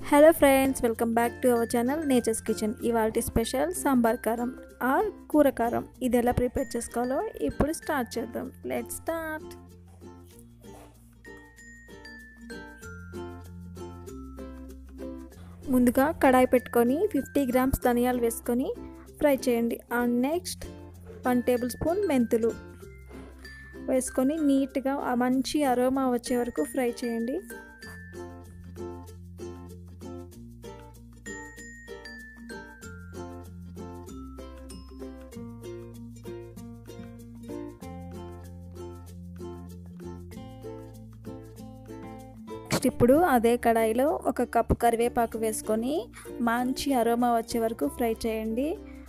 hello friends welcome back to our channel nature's kitchen ఇవాళ special sambar కారం or కూర కారం ఇది ఎలా ప్రిపేర్ చేసుకోవాలో ఇప్పుడు స్టార్ట్ చేద్దాం లెట్ స్టార్ట్ ముందుగా కడాయి పెట్టుకొని ఫిఫ్టీ గ్రామ్స్ ధనియాలు వేసుకొని ఫ్రై చేయండి and next one tablespoon మెంతులు వేసుకొని నీట్గా ఆ మంచి అరోమా వచ్చే వరకు ఫ్రై చేయండి నెక్స్ట్ ఇప్పుడు అదే కడాయిలో ఒక కప్పు కరివేపాకు వేసుకొని మంచి అరోమా వచ్చే వరకు ఫ్రై చేయండి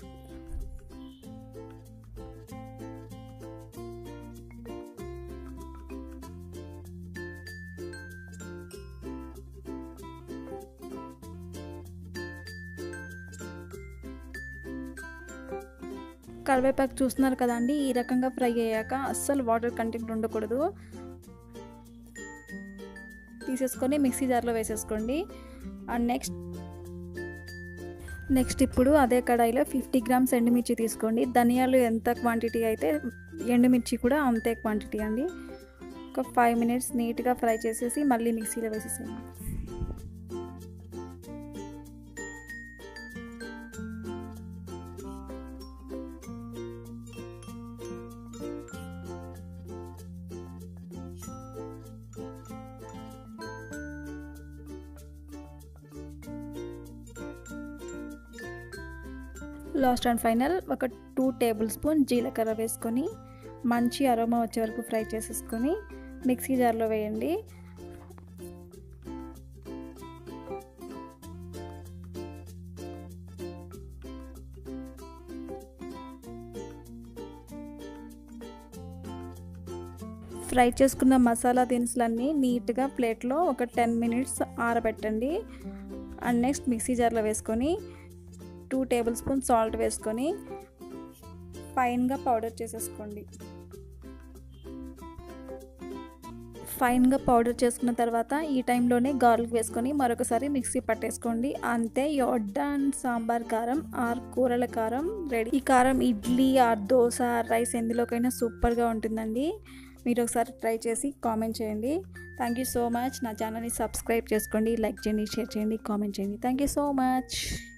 కరివేపాకు చూస్తున్నారు కదండి ఈ రకంగా ఫ్రై అయ్యాక అస్సలు వాటర్ కంటెంట్ ఉండకూడదు తీసేసుకొని మిక్సీ జార్లో వేసేసుకోండి అండ్ నెక్స్ట్ నెక్స్ట్ ఇప్పుడు అదే కడాయిలో ఫిఫ్టీ గ్రామ్స్ ఎండుమిర్చి తీసుకోండి ధనియాలు ఎంత క్వాంటిటీ అయితే ఎండుమిర్చి కూడా అంతే క్వాంటిటీ అండి ఒక ఫైవ్ మినిట్స్ నీట్గా ఫ్రై చేసేసి మళ్ళీ మిక్సీలో వేసేసేయండి లాస్ట్ అండ్ ఫైనల్ ఒక టూ టేబుల్ స్పూన్ జీలకర్ర వేసుకొని మంచి అరోమా వచ్చే వరకు ఫ్రై చేసేసుకొని మిక్సీ జార్లో వేయండి ఫ్రై చేసుకున్న మసాలా దినుసులన్నీ నీట్గా ప్లేట్లో ఒక టెన్ మినిట్స్ ఆరబెట్టండి అండ్ నెక్స్ట్ మిక్సీ జార్లో వేసుకొని టూ టేబుల్ స్పూన్ సాల్ట్ వేసుకొని ఫైన్గా పౌడర్ చేసేసుకోండి ఫైన్గా పౌడర్ చేసుకున్న తర్వాత ఈ టైంలోనే గార్లిక్ వేసుకొని మరొకసారి మిక్సీ పట్టేసుకోండి అంతే యొడ్డాన్ సాంబార్ కారం ఆర్ కూరల కారం రెడీ ఈ కారం ఇడ్లీ ఆర్ దోశ రైస్ ఎందులోకైనా సూపర్గా ఉంటుందండి మీరు ఒకసారి ట్రై చేసి కామెంట్ చేయండి థ్యాంక్ యూ సో మచ్ నా ఛానల్ని సబ్స్క్రైబ్ చేసుకోండి లైక్ చేయండి షేర్ చేయండి కామెంట్ చేయండి థ్యాంక్ యూ సో మచ్